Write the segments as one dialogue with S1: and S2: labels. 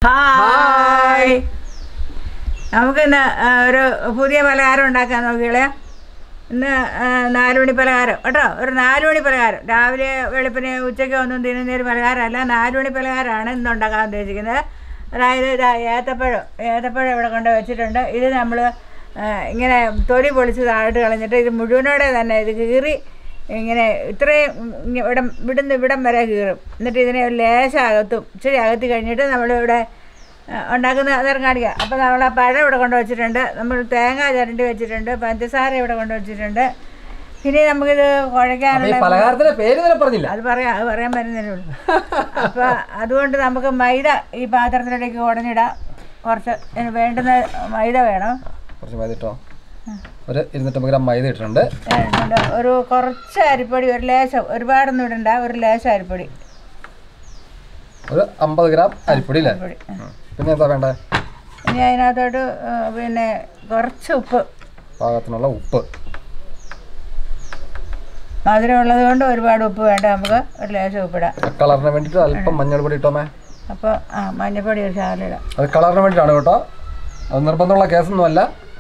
S1: Hi നമുക്ക് ഇന്ന് ആ, ഒരു പുതിയ പലഹാരം ഉണ്ടാക്കാൻ നോക്കിയാലേ ഇന്ന് ആ, നാല് മണി പലഹാരം കേട്ടോ ഒരു നാല് മണി പലഹാരം രാവിലെ വെളുപ്പിന് ഉച്ചയ്ക്ക് ഒന്നും തിന്നുന്ന ഒരു പലഹാരമല്ല നാല് മണി പലഹാരമാണ് ഇന്ന് ഉണ്ടാക്കാൻ ഉദ്ദേശിക്കുന്നത് അതായത് ഇതാ ഏത്തപ്പഴം ഏത്തപ്പഴം ഇവിടെ കൊണ്ട് വെച്ചിട്ടുണ്ട് ഇത് നമ്മൾ ഇങ്ങനെ തൊലി പൊളിച്ച് താഴോട്ട് കളഞ്ഞിട്ട് ഇത് മുഴുവനോടെ തന്നെ ഇത് കീറി ഇങ്ങനെ ഇത്രയും ഇങ്ങ- ഇവിടം ഇവിടുന്ന് ഇവിടം വരെ കീറും എന്നിട്ട് ഇതിനെ ഒരു ലേശം അകത്തും ഇച്ചിരി അകത്തി കഴിഞ്ഞിട്ട് നമ്മളിവിടെ ആ, ഉണ്ടാക്കുന്ന നേരം കാണിക്കാം അപ്പോൾ നമ്മൾ ആ പഴം ഇവിടെ കൊണ്ട് വെച്ചിട്ടുണ്ട് നമ്മൾ തേങ്ങ ചിരണ്ടി വെച്ചിട്ടുണ്ട് പഞ്ചസാര ഇവിടെ കൊണ്ട് വെച്ചിട്ടുണ്ട് പിന്നെ നമുക്കിത്
S2: അപ്പൊ ഈ
S1: കുഴയ്ക്കാനുള്ള
S2: പലഹാരത്തിന്റെ പേര് തന്നെ പറഞ്ഞില്ല
S1: അത് പറയാം അത് പറയാൻ പറ്റുന്നേ ഉള്ളൂ അപ്പോൾ അതുകൊണ്ട് നമുക്ക് മൈദ ഈ പാത്രത്തിലേക്ക് ഉടഞ്ഞിടാം കുറച്ച് ഇതിന് വേണ്ടുന്ന മൈദ വേണം
S2: കുറച്ച് മൈദ ഇട്ടോ ഒരു ഇരുന്നൂറ്റമ്പത് ഗ്രാം മൈദ ഇട്ടിട്ടുണ്ട്
S1: വേണ്ടുന്നുണ്ട്. ഒരു കുറച്ച് അരിപ്പൊടി ഒരു ലേശം ഒരുപാടൊന്നും ഇടണ്ട ഒരു ലേശം അരിപ്പൊടി
S2: ഒരു അമ്പത് ഗ്രാം അരിപ്പൊടി അല്ലേ
S1: അരിപ്പൊടി
S2: ഉം. പിന്നെ എന്താ വേണ്ടേ
S1: ഇനി അതിനകത്തോട്ട് ആ, പിന്നെ കുറച്ച് ഉപ്പ്
S2: പാകത്തിനുള്ള ഉപ്പ്
S1: മധുരം ഉള്ളത് കൊണ്ട് ഒരുപാട് ഉപ്പ് വേണ്ട നമുക്ക് ഒരു ലേശം ഉപ്പിടാം
S2: കളറിന് വേണ്ടിയിട്ട് അല്പം മഞ്ഞൾപ്പൊടി ഇട്ടോമേ
S1: അപ്പോൾ ആ മഞ്ഞപ്പൊടി ഒരു ശകലം ഇടാം
S2: അത് കളറിന് വേണ്ടിയിട്ടാണ് കേട്ടോ അത് നിർബന്ധമുള്ള കേസൊന്നുമല്ല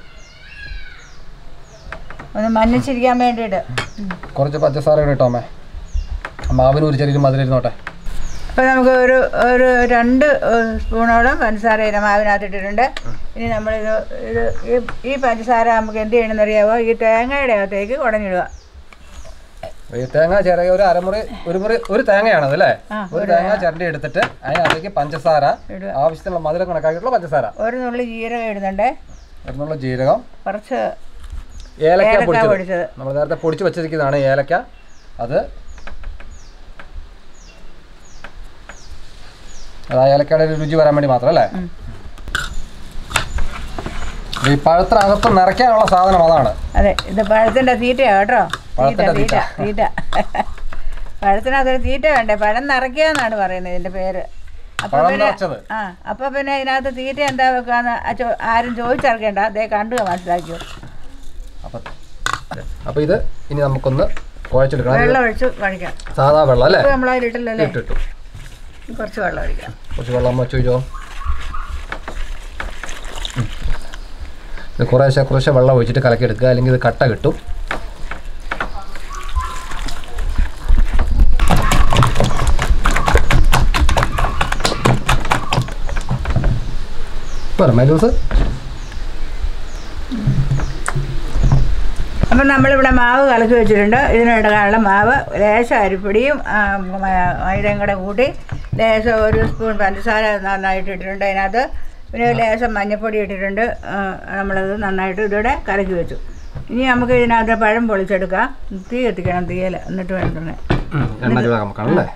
S1: ഒന്ന് മഞ്ഞച്ചിരിക്കാൻ വേണ്ടിയിട്ട് ഉം.
S2: കുറച്ച് പഞ്ചസാര കൂടി ഇട്ടോമേ മാവിന് ഒരു ചെറിയ മധുരം ഇരുന്നോട്ടെ
S1: അപ്പോൾ നമുക്ക് ഒരു ഒരു രണ്ട് ഏഹ്, സ്പൂണോളം പഞ്ചസാര ഇതിനെ മാവിനകത്ത് ഇട്ടിട്ടുണ്ട് ഇനി നമ്മളിത് ഇത് ഈ ഈ പഞ്ചസാര നമുക്ക് എന്ത് ചെയ്യണമെന്ന് അറിയാമോ ഈ തേങ്ങയുടെ അകത്തേക്ക് ഉടഞ്ഞിടുക
S2: ഈ തേങ്ങ ചിരകി ഒരു അരമുറി ഒരു മുറി ഒരു തേങ്ങയാണത് അല്ലേ
S1: ആ,
S2: ഒരു തേങ്ങ ചിരണ്ടി എടുത്തിട്ട് അതിനകത്തേക്ക് പഞ്ചസാര
S1: ഇടുക.
S2: ആവശ്യത്തിനുള്ള മധുരം കണക്കാക്കിയിട്ടുള്ള പഞ്ചസാര
S1: ഒരു നുള്ളി ജീരകം ഇടുന്നുണ്ട്
S2: അതിനുള്ള ജീരകം
S1: കുറച്ച്
S2: ഏലക്ക
S1: ഏലക്ക
S2: പൊടിച്ചത്
S1: പൊടിച്ചത്
S2: നമ്മൾ നേരത്തെ പൊടിച്ച് വെച്ചിരിക്കുന്നതാണ് ഏലക്ക അത് അത് ആ ഏലക്കയുടെ ഒരു രുചി വരാൻ വേണ്ടി മാത്രം അല്ലേ
S1: ഉം.
S2: ഈ പഴത്തിനകത്ത് നിറയ്ക്കാനുള്ള സാധനം അതാണ്
S1: അതെ ഇത് പഴത്തിൻ്റെ തീറ്റയാണ് കേട്ടോ തീറ്റ
S2: പഴത്തിൻ്റെ
S1: തീറ്റ തീറ്റ പഴത്തിനകത്തൊരു തീറ്റ വേണ്ടേ പഴം നിറയ്ക്കുക എന്നാണ് പറയുന്നത് ഇതിൻ്റെ പേര് അപ്പോൾ
S2: പഴം
S1: പിന്നെ
S2: നിറച്ചത്
S1: ആ അപ്പോൾ പിന്നെ ഇതിനകത്ത് തീറ്റ എന്താ വെക്കാന്ന് ആ ചോ- ആരും ചോദിച്ചറിയണ്ട അതേ കണ്ടു മനസ്സിലാക്കിയോ
S2: അപ്പം അപ്പം ഇത് ഇനി നമുക്കൊന്ന് കുഴച്ചെടുക്കണം അത്
S1: വെള്ളം ഒഴിച്ച് കഴിക്കാം
S2: സാധാ വെള്ളം അല്ലേ
S1: ഇപ്പം നമ്മളതിലിട്ടില്ലല്ലേ
S2: ഇട്ടിട്ടു
S1: കുറച്ച് വെള്ളം ഒഴിക്കാം
S2: കുറച്ച് വെള്ളം വെച്ച് ചോദിച്ചോ ഇത് കുറേശ്ശെ കുറേശ്ശെ വെള്ളം ഒഴിച്ചിട്ട് കലക്കി എടുക്കുക അല്ലെങ്കിൽ ഇത് കട്ട കിട്ടും പോരെ ജ്യൂസ്
S1: അപ്പം നമ്മളിവിടെ മാവ് കലക്കി വെച്ചിട്ടുണ്ട് ഇതിനിടക്കാനുള്ള മാവ് ലേശം അരിപ്പൊടിയും ആ, മ- മൈദയും കൂടെ കൂട്ടി ലേശം ഒരു സ്പൂൺ പഞ്ചസാര നന്നായിട്ട് ഇട്ടിട്ടുണ്ട് അതിനകത്ത് പിന്നെ ഒരു ലേശം മഞ്ഞൾപ്പൊടി ഇട്ടിട്ടുണ്ട് ആ, നമ്മളത് നന്നായിട്ട് ഇതിവിടെ കലക്കി വെച്ചു ഇനി നമുക്ക് ഇതിനകത്ത് പഴം പൊളിച്ചെടുക്കാം തീ കത്തിക്കണം തീയൽ എന്നിട്ട് വേണ്ടേ
S2: എണ്ണ ചൂടാക്കാൻ വെക്കണം അല്ലേ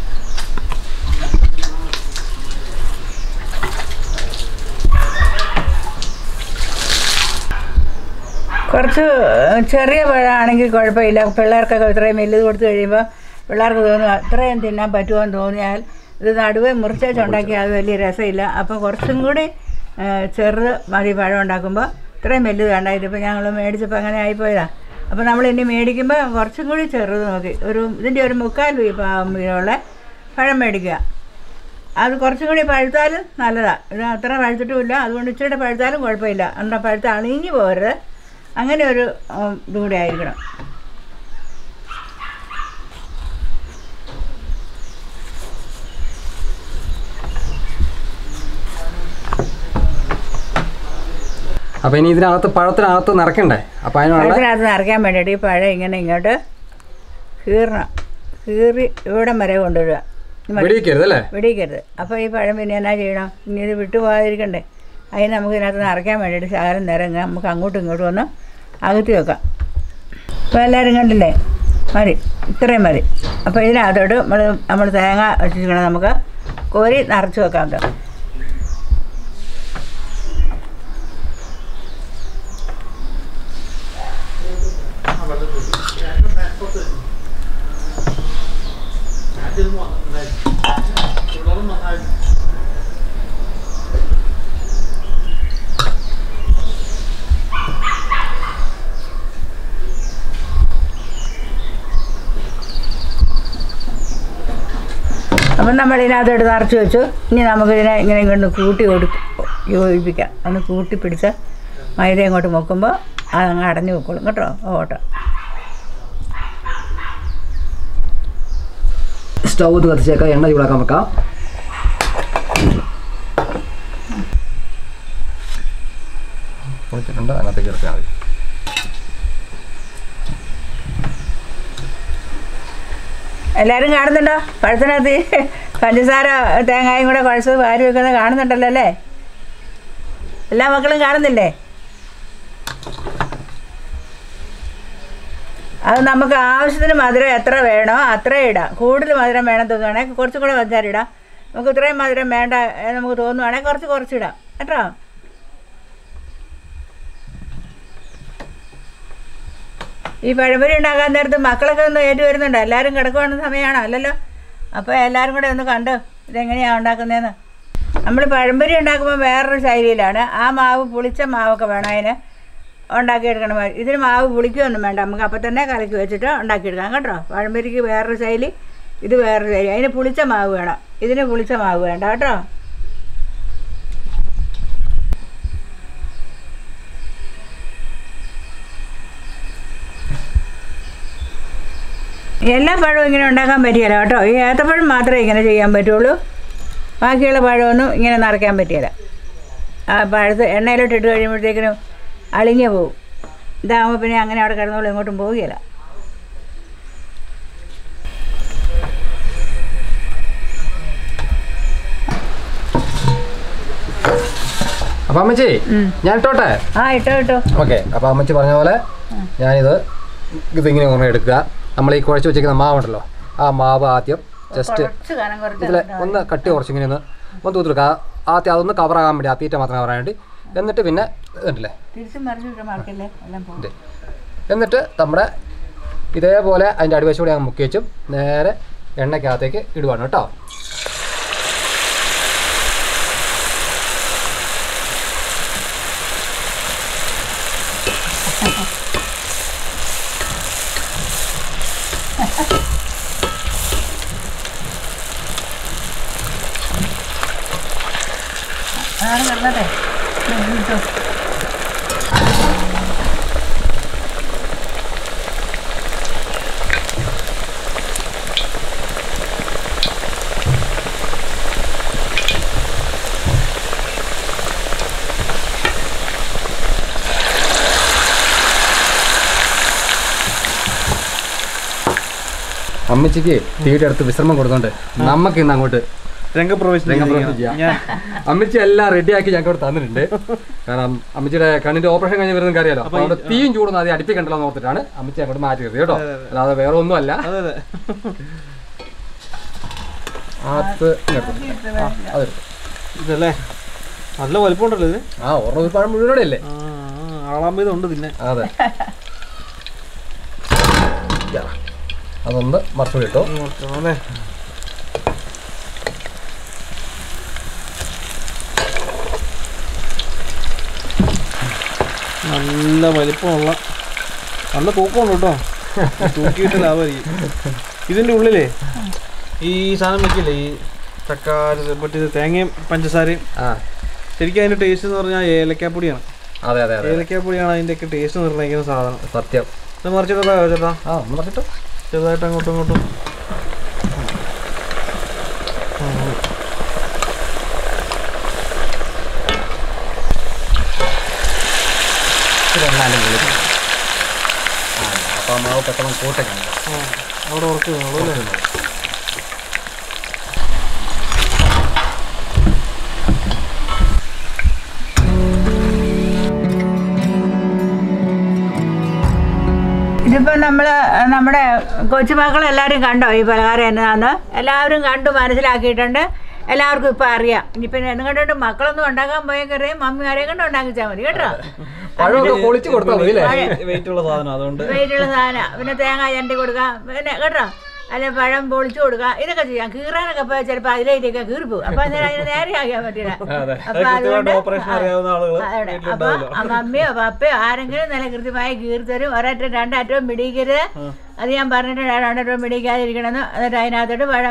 S1: കുറച്ച് ചെറിയ പഴമാണെങ്കിൽ കുഴപ്പമില്ല പിള്ളേർക്കൊക്കെ ഇത്രയും വലുത് കൊടുത്തു കഴിയുമ്പോൾ പിള്ളേർക്ക് തോന്നും അത്രയും തിന്നാൻ പറ്റുമോ എന്ന് തോന്നിയാൽ ഇത് നടുവേ മുറിച്ചുണ്ടാക്കിയാൽ അത് വലിയ രസമില്ല അപ്പോൾ കുറച്ചും കൂടി ആ, ചെറുത് മതി പഴം ഉണ്ടാക്കുമ്പോൾ ഇത്രയും വലുത് വേണ്ട ഇതിപ്പോൾ ഞങ്ങൾ മേടിച്ചപ്പോൾ അങ്ങനെ ആയിപ്പോയതാ അപ്പോൾ നമ്മൾ ഇനി മേടിക്കുമ്പോൾ കുറച്ചും കൂടി ചെറുത് നോക്കി ഒരു ഇതിൻ്റെ ഒരു മുക്കാൽ വീപ്പമുള്ള പഴം മേടിക്കുക അത് കുറച്ചും കൂടി പഴുത്താലും നല്ലതാണ് ഇത് അത്ര പഴുത്തിട്ടുമില്ല അതുകൊണ്ട് ഇച്ചിരി പഴുത്താലും കുഴപ്പമില്ല എന്താ പഴുത്ത അണിഞ്ഞു പോരുത് അങ്ങനെ ഒരു ഉം, ഇതും കൂടി ആയിരിക്കണം
S2: അപ്പോൾ ഇനി ഇതിനകത്ത് പഴത്തിനകത്ത് നിറയ്ക്കണ്ടേ അപ്പോൾ അതിനുള്ള
S1: പഴത്തിനകത്ത് നിറയ്ക്കാൻ വേണ്ടിയിട്ട് ഈ പഴം ഇങ്ങനെ ഇങ്ങോട്ട് കീറണം കീറി ഇവിടം വരെ കൊണ്ടുവരിക
S2: വെടിയിക്കരുത് അല്ലേ
S1: വെടിക്കരുത് അപ്പോൾ ഈ പഴം പിന്നെ എന്നാ ചെയ്യണം ഇനി ഇത് വിട്ടു പോകാതിരിക്കണ്ടേ അതിന് നമുക്ക് ഇതിനകത്ത് നിറയ്ക്കാൻ വേണ്ടിയിട്ട് ശകലം നിരങ്ങ നമുക്ക് അങ്ങോട്ടും ഇങ്ങോട്ടും ഒന്ന് അകത്തി വെക്കാം അപ്പോൾ എല്ലാവരും കണ്ടില്ലേ മതി ഇത്രയും മതി അപ്പോൾ ഇതിനകത്തോട്ട് നമ്മൾ നമ്മൾ തേങ്ങ വെച്ചിരിക്കണം നമുക്ക് കോരി നിറച്ച് വെക്കാം കേട്ടോ അപ്പം നമ്മൾ ഇതിനകത്തോട്ട് നിറച്ച് വെച്ചു ഇനി നമുക്കിതിനെ ഇങ്ങനെ ഇങ്ങോട്ട് കൂട്ടി കൊടു യോജിപ്പിക്കാം ഒന്ന് കൂട്ടി പിടിച്ച് മൈദ ഇങ്ങോട്ട് മുക്കുമ്പോൾ അതങ്ങ് അടഞ്ഞു വെക്കോളും കേട്ടോ ഓട്ടോ
S2: സ്റ്റൗ ഒന്ന് കത്തിച്ചേക്കാം എണ്ണ ചൂടാക്കാൻ വെക്കാം പൊളിച്ചിട്ടുണ്ട് അതിനകത്തേക്ക് ഇറക്കിയാൽ മതി
S1: എല്ലാവരും കാണുന്നുണ്ടോ പഴത്തിനകത്ത് ഈ പഞ്ചസാര തേങ്ങായും കൂടെ കുഴച്ച് വാരി വെക്കുന്നത് കാണുന്നുണ്ടല്ലോ അല്ലേ എല്ലാ മക്കളും കാണുന്നില്ലേ അത് നമുക്ക് ആവശ്യത്തിന് മധുരം എത്ര വേണോ അത്രയും ഇടാം കൂടുതൽ മധുരം വേണം തോന്നുവാണെങ്കിൽ കുറച്ചും കൂടെ പഞ്ചാര ഇടാം നമുക്ക് ഇത്രയും മധുരം വേണ്ട എന്ന് നമുക്ക് തോന്നുവാണെങ്കിൽ കുറച്ച് കുറച്ചിടാം കേട്ടോ ഈ പഴംപൊരി ഉണ്ടാക്കാൻ നേരത്ത് മക്കളൊക്കെ ഒന്ന് ഏറ്റു വരുന്നുണ്ടോ എല്ലാവരും കിടക്കുവാണ് സമയമാണോ അല്ലല്ലോ അപ്പോൾ എല്ലാവരും കൂടെ ഒന്ന് കണ്ടു ഇതെങ്ങനെയാണ് ഉണ്ടാക്കുന്നതെന്ന് നമ്മൾ പഴംപൊരി ഉണ്ടാക്കുമ്പോൾ വേറൊരു ശൈലിയിലാണ് ആ മാവ് പുളിച്ച മാവൊക്കെ വേണം അതിന് ഉണ്ടാക്കിയെടുക്കണം ഇതിന് മാവ് പുളിക്കുകയൊന്നും വേണ്ട നമുക്ക് അപ്പം തന്നെ കലക്കി വെച്ചിട്ട് ഉണ്ടാക്കിയെടുക്കാം കേട്ടോ പഴംപൊരിക്ക് വേറൊരു ശൈലി ഇത് വേറൊരു ശൈലി അതിന് പുളിച്ച മാവ് വേണം ഇതിന് പുളിച്ച മാവ് വേണ്ട കേട്ടോ എല്ലാ പഴവും ഇങ്ങനെ ഉണ്ടാക്കാൻ പറ്റിയല്ല കേട്ടോ ഈ ഏത്തപ്പഴം മാത്രമേ ഇങ്ങനെ ചെയ്യാൻ പറ്റുള്ളൂ ബാക്കിയുള്ള പഴമൊന്നും ഇങ്ങനെ നിറയ്ക്കാൻ പറ്റിയല്ല ആ പഴത്ത് എണ്ണയിലോട്ട് ഇട്ട് കഴിയുമ്പോഴത്തേക്കിനും അളിഞ്ഞു പോകും ഇതാകുമ്പോൾ പിന്നെ അങ്ങനെ അവിടെ കിടന്നോളും എങ്ങോട്ടും പോവുകയില്ല
S2: അപ്പം അമ്മച്ചി
S1: ഉം.
S2: ഞാൻ ഇട്ടോട്ടെ
S1: ആ ഇട്ടോ ഇട്ടോ
S2: ഓക്കെ അപ്പോൾ അമ്മച്ചി പറഞ്ഞ പോലെ ഞാനിത് ഇതിങ്ങനെ കുറേ എടുക്കുക നമ്മൾ ഈ കുഴച്ച് വെച്ചിരിക്കുന്ന മാവുണ്ടല്ലോ ആ മാവ് ആദ്യം ജസ്റ്റ്
S1: കുറച്ച് കനം കുറച്ച്
S2: ഇതിൽ ഒന്ന് കട്ടി കുറച്ച് ഇങ്ങനെ ഒന്ന് ഒന്ന് തൂത്തെടുക്കുക ആദ്യം അതൊന്ന് കവറാകാൻ വേണ്ടി ആ തീറ്റ മാത്രം കവറാൻ വേണ്ടി എന്നിട്ട് പിന്നെ ഇതുണ്ടല്ലേ
S1: തിരിച്ചും മറിച്ചു വിട്ട് മറക്കല്ലേ എല്ലാം പോകും
S2: ഇത് എന്നിട്ട് നമ്മുടെ ഇതേപോലെ അതിൻ്റെ അടിവശം കൂടി അങ്ങ് മുക്കി വെച്ചും നേരെ എണ്ണയ്ക്കകത്തേക്ക് ഇടുവാണ് കേട്ടോ
S1: അതാണ് കിടന്നട്ടെ ഇട്ടോ
S2: അമ്മച്ചിക്ക് തീയുടെ അടുത്ത് വിശ്രമം കൊടുത്തോണ്ട് നമുക്ക് ഇന്ന് അങ്ങോട്ട്
S3: രംഗപ്രവേശനം
S2: രംഗപ്രവേശനം ചെയ്യാം.
S3: ഞാൻ
S2: അമ്മച്ചി എല്ലാം റെഡിയാക്കി ഞങ്ങൾക്ക് ഇവിടെ തന്നിട്ടുണ്ട് കാരണം അമ്മച്ചിയുടെ കണ്ണിന്റെ ഓപ്പറേഷൻ കഴിഞ്ഞ് വരുന്ന അറിയാലോ അപ്പൊ അവിടെ തീയും ചൂടൊന്നും ആദ്യം അടുപ്പിക്കണ്ടല്ലോ എന്ന് ഓർത്തിട്ടാണ് അമ്മച്ചി അങ്ങോട്ട് മാറ്റി കയറി കേട്ടോ അല്ലാതെ വേറെ ഒന്നും അല്ല
S3: അതെ അതെ
S2: അത് ഇങ്ങോട്ട്. ആ, അതെടുത്തു.
S3: ഇതല്ലേ നല്ല വലിപ്പമുണ്ടല്ലോ ഇത്
S2: ആ ഓർമ്മ ഒരു പഴം മുഴുവനോടെ അല്ലേ
S3: ആ ആളാമ്പത് ഉണ്ട് പിന്നെ
S2: അതെ യാ. അതൊന്ന് മറച്ചു കിട്ടോ
S3: അല്ലേ നല്ല വലിപ്പമുള്ള നല്ല തൂക്കമുണ്ട് കേട്ടോ തൂക്കിയിട്ട് ലാഭമായിരിക്കും ഇതിൻ്റെ ഉള്ളിലേ ഈ സാധനം വെക്കില്ലേ ഈ തക്കാളി മറ്റേ തേങ്ങയും പഞ്ചസാരയും
S2: ആ
S3: ശരിക്കും അതിൻ്റെ ടേസ്റ്റ് എന്ന് പറഞ്ഞാൽ ഏലക്കാപ്പൊടിയാണ്
S2: അതെ അതെ അതെ
S3: ഏലക്കാപ്പൊടിയാണ് അതിൻ്റെയൊക്കെ ടേസ്റ്റ് നിർണ്ണയിക്കുന്ന സാധനം
S2: സത്യം
S3: ഇത് മറിച്ചിട്ടാ ചേട്ടാ
S2: ആ ഒന്ന് മറച്ചിട്ടോ
S3: ചെറുതായിട്ട് അങ്ങോട്ടും ഇങ്ങോട്ടും
S2: അപ്പൊ ആ മാവ് പെട്ടെന്ന് കൂട്ടൊക്കെ
S3: ആ, അവിടെ ഉറച്ചു കാണുള്ളൂ അല്ലേ
S1: ഇതിപ്പോൾ നമ്മൾ നമ്മുടെ കൊച്ചുമക്കൾ എല്ലാവരും കണ്ടോ ഈ പലഹാരം എന്നതാന്ന് എല്ലാവരും കണ്ടു മനസ്സിലാക്കിയിട്ടുണ്ട് എല്ലാവർക്കും ഇപ്പം അറിയാം ഇനിയിപ്പം എന്ന് കണ്ടിട്ട് മക്കളൊന്നും ഉണ്ടാക്കാൻ പോയേക്കറിയ മമ്മി ആരെയും കൊണ്ട് ഉണ്ടാക്കിച്ചാൽ മതി കേട്ടോ
S2: പഴമൊക്കെ പൊളിച്ച് കൊടുത്താൽ മതി അല്ലേ
S3: വെയിറ്റ് ഉള്ള സാധനം അതുകൊണ്ട്
S1: വെയിറ്റുള്ള സാധനം പിന്നെ തേങ്ങ ചണ്ടി കൊടുക്കാം പിന്നെ കേട്ടോ അല്ലെ പഴം പൊളിച്ചു കൊടുക്കുക ഇതൊക്കെ ചെയ്യാം കീറാനൊക്കെ പോയാൽ ചിലപ്പോൾ അതിലേക്കൊക്കെ കീറിപ്പോവും അപ്പം അന്നേരം അതിന് നേരെ ആക്കാൻ പറ്റില്ല അപ്പം അതുകൊണ്ട്
S3: ഓപ്പറേഷൻ അറിയാവുന്ന ആളുകൾ
S1: അതെ അപ്പൊ ആ മമ്മിയോ പപ്പയോ ആരെങ്കിലും നല്ല കൃത്യമായി കീർത്തരും ഒരറ്റം രണ്ടറ്റവും പിടിക്കരുത് അത് ഞാൻ പറഞ്ഞിട്ട് രണ്ടറ്റവും പിടിക്കാതിരിക്കണമെന്ന് എന്നിട്ട് അതിനകത്തോട്ട് പഴം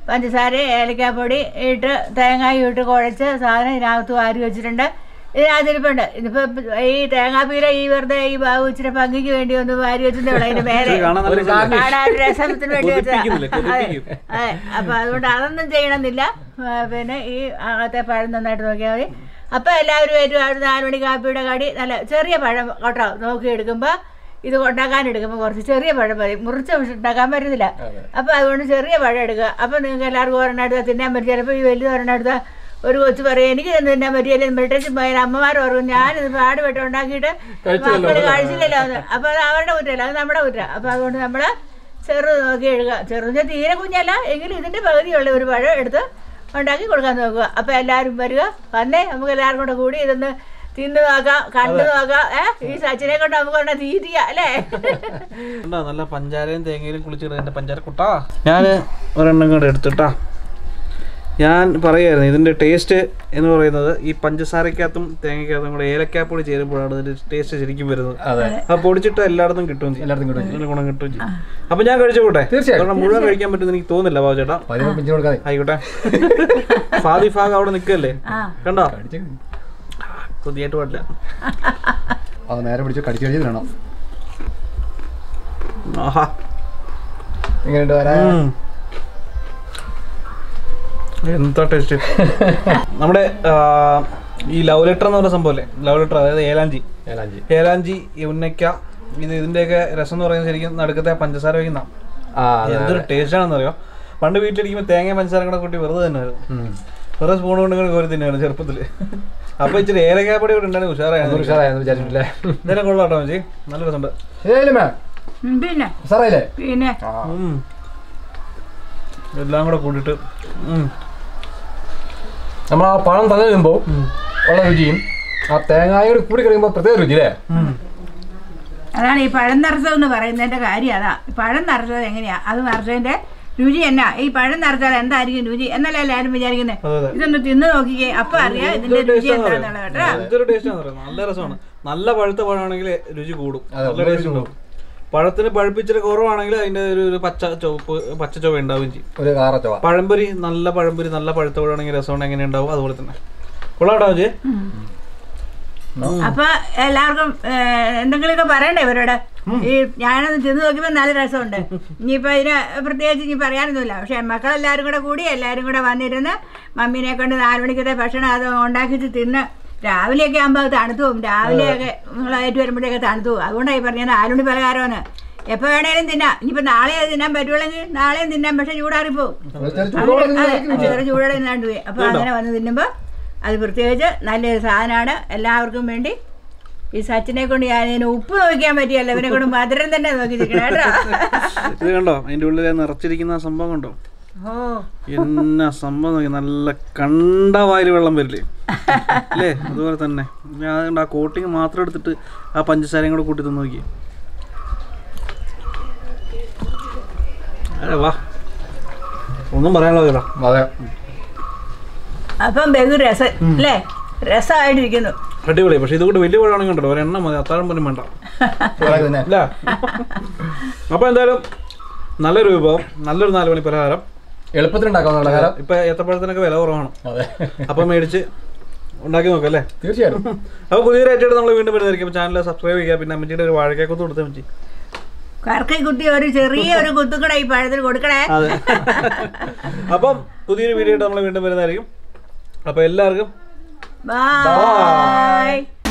S1: പഞ്ചസാര ഏലക്കാപ്പൊടി ഇട്ട് തേങ്ങായും ഇട്ട് കുഴച്ച് സാധനം ഇതിനകത്ത് വാരി വെച്ചിട്ടുണ്ട് ഇതിനകത്ത് ഇരിപ്പുണ്ട് ഇതിപ്പോൾ ഈ തേങ്ങാപ്പീര ഈ വെറുതെ ഈ ബാബു ഇച്ചിരി ഭംഗിക്ക് വേണ്ടി ഒന്ന് വാരി വെച്ചിട്ടേ ഉള്ളൂ അതിൻ്റെ മേലെ
S3: കാണാൻ നല്ല രസമല്ലേ?
S1: കാണാൻ ഒരു രസത്തിന് വേണ്ടി
S3: കൊതിപ്പിക്കുന്നില്ലേ?
S1: വെച്ചതാ. അതെ
S3: കൊതിപ്പിക്കും.
S1: അതെ അപ്പൊ അതുകൊണ്ട് അതൊന്നും ചെയ്യണമെന്നില്ല ആ, പിന്നെ ഈ അകത്തെ പഴം നന്നായിട്ട് നോക്കിയാൽ മതി അപ്പൊ എല്ലാവരും ഏറ്റവും ഒരു നാല് മണി കാപ്പിയുടെ കടി നല്ല ചെറിയ പഴം കേട്ടോ നോക്കി എടുക്കുമ്പോൾ ഇത് ഉണ്ടാക്കാൻ എടുക്കുമ്പോൾ കുറച്ച് ചെറിയ പഴം മതി മുറിച്ച ഉണ്ടാക്കാൻ പറ്റത്തില്ല അപ്പൊ അതുകൊണ്ട് ചെറിയ പഴം എടുക്കുക അപ്പൊ നിങ്ങൾക്ക് എല്ലാവർക്കും ഒരെണ്ണം എടുത്താൽ തിന്നാൻ പറ്റും ചിലപ്പോൾ ഈ വലിയ ഒരെണ്ണം എടുത്താൽ ഒരു കൊച്ചു പറയും എനിക്ക് ഇതൊന്നും തിന്നാൻ പറ്റിയില്ല മിട്ടച്ച് പോയാൽ അമ്മമാർ ഓർക്കും ഞാനിത് പാടുപെട്ട് ഉണ്ടാക്കിയിട്ട് മക്കൾ കഴിച്ചില്ലല്ലോ എന്ന് അപ്പൊ അത് അവരുടെ കുറ്റമല്ല അത് നമ്മുടെ കുറ്റം അപ്പൊ അതുകൊണ്ട് നമ്മൾ ചെറുത് നോക്കി എഴുതുക ചെറുത് തീരെ കുഞ്ഞല്ല എങ്കിലും ഇതിന്റെ പകുതിയുള്ള ഒരു പഴം എടുത്ത് ഉണ്ടാക്കി കൊടുക്കാൻ നോക്കുക അപ്പൊ എല്ലാവരും വരിക വന്നേ നമുക്ക് എല്ലാവരും കൂടെ കൂടി ഇതൊന്ന് തിന്നു നോക്കാം കണ്ടു നോക്കാം ഏഹ് ഈ സച്ചിനെ കൊണ്ട് നമുക്ക് ഒരെണ്ണം തീറ്റിയ അല്ലേ
S3: കണ്ടോ നല്ല പഞ്ചാരയും തേങ്ങയിലും കുളിച്ചിട്ട് എൻ്റെ പഞ്ചാര കുട്ടാ ഞാൻ ഒരെണ്ണം കൂടെ എടുത്തിട്ടാ ഞാൻ പറയായിരുന്നു ഇതിൻ്റെ ടേസ്റ്റ് എന്ന് പറയുന്നത് ഈ പഞ്ചസാരക്കകത്തും തേങ്ങയ്ക്കകത്തും കൂടെ ഏലക്കാപ്പൊടി ചേരുമ്പോഴാണ് ഇതിൻ്റെ ടേസ്റ്റ് ശരിക്കും വരുന്നത്
S2: അതെ
S3: ആ പൊടിച്ചിട്ട് എല്ലായിടത്തും കിട്ടും ചെയ്യും
S2: എല്ലായിടത്തും കിട്ടും
S3: നല്ല ഗുണം കിട്ടും ചെയ്യും അപ്പൊ ഞാൻ കഴിച്ചോട്ടെ
S2: തീർച്ചയായും.
S3: കാരണം മുഴുവൻ കഴിക്കാൻ പറ്റുമെന്ന് എനിക്ക് തോന്നുന്നില്ല ബാബു ചേട്ടാ
S2: പതിനൊന്ന് പിഞ്ചു കൊടുക്കാതെ
S3: ആയിക്കോട്ടെ ഫാദി ഫാഗ് അവിടെ നിൽക്കല്ലേ കണ്ടോ
S2: കടിച്ച്
S3: കൊതിയായിട്ട് പാടില്ല
S2: അത് നേരെ പിടിച്ച് കടിച്ചു കഴിച്ച് തിന്നണം
S3: ആഹാ
S2: ഇങ്ങനെ വരാൻ
S3: ഉം. എന്താ ടേസ്റ്റ് നമ്മുടെ ആ, ഈ ലവ് ലെറ്റർ എന്ന് പറഞ്ഞ സംഭവല്ലേ ലവ് ലെറ്റർ അതായത് ഏലാഞ്ചി
S2: ഏലാഞ്ചി
S3: ഏലാഞ്ചി ഈ ഉന്നയ്ക്ക ഇത് ഇതിന്റെയൊക്കെ രസം എന്ന് പറയുന്നത് ശരിക്കും നടുക്കത്തെ പഞ്ചസാര വയ്ക്കുന്ന
S2: ആ അതെ
S3: എന്തൊരു ടേസ്റ്റ് ആണെന്ന് അറിയോ പണ്ട് വീട്ടിലിരിക്കുമ്പോൾ തേങ്ങ പഞ്ചസാര കൂടെ കൂട്ടി വെറുതെ തന്നെ
S2: ഉം.
S3: വെറുതെ സ്പൂൺ കൊണ്ട് ഇങ്ങനെ കോരി തിന്നാണ് ചെറുപ്പത്തില് അപ്പൊ ഇച്ചിരി ഏലക്കാപ്പൊടി കൂടെ ഉണ്ടായിരുന്നു
S2: ഒന്നും
S3: ഉഷാറായിരുന്നു
S2: ഉഷാറായെന്ന് വിചാരിച്ചിട്ടില്ലേ
S3: ഇതെല്ലാം കൊള്ളാം കേട്ടോ ചേച്ചി നല്ല രസമുണ്ട്
S2: ഏലും വേണം
S1: ഉം, പിന്നെ
S2: ഉഷാറായില്ലേ
S1: പിന്നെ
S3: ഉം. എല്ലാം കൂടെ കൂട്ടിയിട്ട് ഉം.
S2: നമ്മൾ ആ പഴം തന്നു കഴിയുമ്പോൾ ഉള്ള രുചിയും ആ തേങ്ങായോട് കൂടി കഴിയുമ്പോൾ പ്രത്യേക രുചി അല്ലേ
S3: ഉം.
S1: അതാണ് ഈ പഴം നിറച്ചത് എന്ന് പറയുന്നതിന്റെ കാര്യം അതാ ഈ പഴം നിറച്ചത് എങ്ങനെയാ അത് നിറച്ചതിന്റെ രുചി എന്നാ ഈ പഴം നിറച്ചാൽ എന്തായിരിക്കും രുചി എന്നല്ല എല്ലാവരും വിചാരിക്കുന്നത്
S3: അതെ അതെ
S1: ഇതൊന്ന് തിന്ന് നോക്കിക്കേ അപ്പൊ അറിയാം ഇതിന്റെ രുചി എന്താണെന്നുള്ളത് കേട്ടോ
S3: എന്തൊരു ടേസ്റ്റ് ആണെന്ന് നല്ല രസമാണ് നല്ല പഴുത്ത പഴമാണെങ്കിൽ രുചി കൂടും
S2: അതെ,
S3: നല്ല ടേസ്റ്റ് കൂടും പഴത്തിന് പഴുപ്പിച്ചിട്ട് കുറവാണെങ്കിൽ അതിന്റെ ഒരു ഒരു പച്ച ചുവപ്പ് പച്ച ചുവ ഉണ്ടാവുകയും ചെയ്യും
S2: ഒരു കാറ ചൊവ
S3: പഴംപൊരി നല്ല പഴംപൊരി നല്ല പഴുത്ത പഴമാണെങ്കിൽ രസം എങ്ങനെ ഉണ്ടാവും അതുപോലെ തന്നെ കൊള്ളാട്ടോ ജി
S1: അപ്പൊ എല്ലാവർക്കും ഏഹ്, എന്തെങ്കിലുമൊക്കെ പറയണ്ടേ ഇവരോട് ഈ ഞാനൊന്ന് തിന്ന് നോക്കിയപ്പോ നല്ല രസമുണ്ട് ഇനിയിപ്പോ ഇതിന് പ്രത്യേകിച്ച് ഇനി പറയാനൊന്നുമില്ല പക്ഷെ മക്കളെല്ലാവരും കൂടെ കൂടി എല്ലാവരും കൂടെ വന്നിരുന്ന് മമ്മീനെ കൊണ്ട് നാല് മണിക്കത്തെ ഭക്ഷണം അത് ഉണ്ടാക്കിച്ച് തിന്ന് രാവിലെയൊക്കെ ആകുമ്പോൾ അത് തണുത്തു പോകും രാവിലെയൊക്കെ നിങ്ങളായിട്ട് വരുമ്പോഴേക്ക് തണുത്തു പോകും അതുകൊണ്ടാണ് ഈ പറഞ്ഞത് നാലുമണി പലഹാരമാണ് എപ്പോൾ വേണേലും തിന്നാം ഇനിയിപ്പോൾ നാളെ അത് തിന്നാൻ പറ്റുള്ളെങ്കിൽ നാളെയും തിന്നാം പക്ഷെ ചൂടാറിപ്പോവും അതെ ചെറിയ ചൂടോടെ തിന്നാണ്ട് പോയി അപ്പോൾ അങ്ങനെ വന്ന് തിന്നുമ്പോൾ അത് പ്രത്യേകിച്ച് നല്ലൊരു സാധനമാണ് എല്ലാവർക്കും വേണ്ടി ഈ സച്ചിനെ കൊണ്ട് ഞാൻ ഇതിന് ഉപ്പ് നോക്കാൻ പറ്റിയല്ല ഇവനെ കൊണ്ട് മധുരം തന്നെ നോക്കിയിരിക്കണം കേട്ടോ
S3: ഇത് കണ്ടോ അതിന്റെ ഉള്ളിൽ നിറച്ചിരിക്കുന്ന ആ സംഭവം കണ്ടോ
S1: ഓ
S3: എന്നാ സംഭവം നോക്കി നല്ല കണ്ട വായിൽ വെള്ളം വരില്ലേ അല്ലേ അതുപോലെ തന്നെ ഞാൻ അതുകൊണ്ട് ആ കോട്ടിങ് മാത്രം എടുത്തിട്ട് ആ പഞ്ചസാരയും കൂടെ കൂട്ടി തിന്ന് നോക്കി അതെ വാ ഒന്നും പറയാനുള്ള കേട്ടോ
S2: അതെ
S1: അപ്പം ബഹു രസം അല്ലേ രസമായിട്ടിരിക്കുന്നു
S3: അടിപൊളി പക്ഷെ ഇതുകൊണ്ട് വലിയ പഴമാണെങ്കിൽ ഉണ്ടല്ലോ ഒരെണ്ണം മതി അത്താഴം പോലും വേണ്ട
S2: ചൂടാക്കി തന്നെ
S3: അല്ല അപ്പൊ എന്തായാലും നല്ലൊരു വിഭവം നല്ലൊരു നാല് മണി പലഹാരം
S2: എളുപ്പത്തിൽ ഉണ്ടാക്കാവുന്ന കാലം
S3: ഇപ്പൊ ഏത്തപ്പഴത്തിനൊക്കെ വില കുറവാണ്
S2: അതെ
S3: അപ്പം മേടിച്ച് ഉണ്ടാക്കി നോക്കാം അല്ലേ
S2: തീർച്ചയായിട്ടും
S3: അപ്പോൾ പുതിയൊരു ആയിട്ട് നമ്മൾ വീണ്ടും വരുന്നതായിരിക്കും ചാനൽ സബ്സ്ക്രൈബ് ചെയ്യുക പിന്നെ അമ്മച്ചിയുടെ ഒരു വാഴക്കേക്കൊത്ത് കൊടുത്താൽ മതി
S1: കറക്കി കുത്തി ഒരു ചെറിയ ഒരു കുത്തുക്കട ഈ പഴത്തിന് കൊടുക്കണേ
S3: അതെ അപ്പം പുതിയൊരു വീഡിയോ ആയിട്ട് നമ്മൾ വീണ്ടും വരുന്നതായിരിക്കും അപ്പോൾ എല്ലാവർക്കും
S1: ബൈ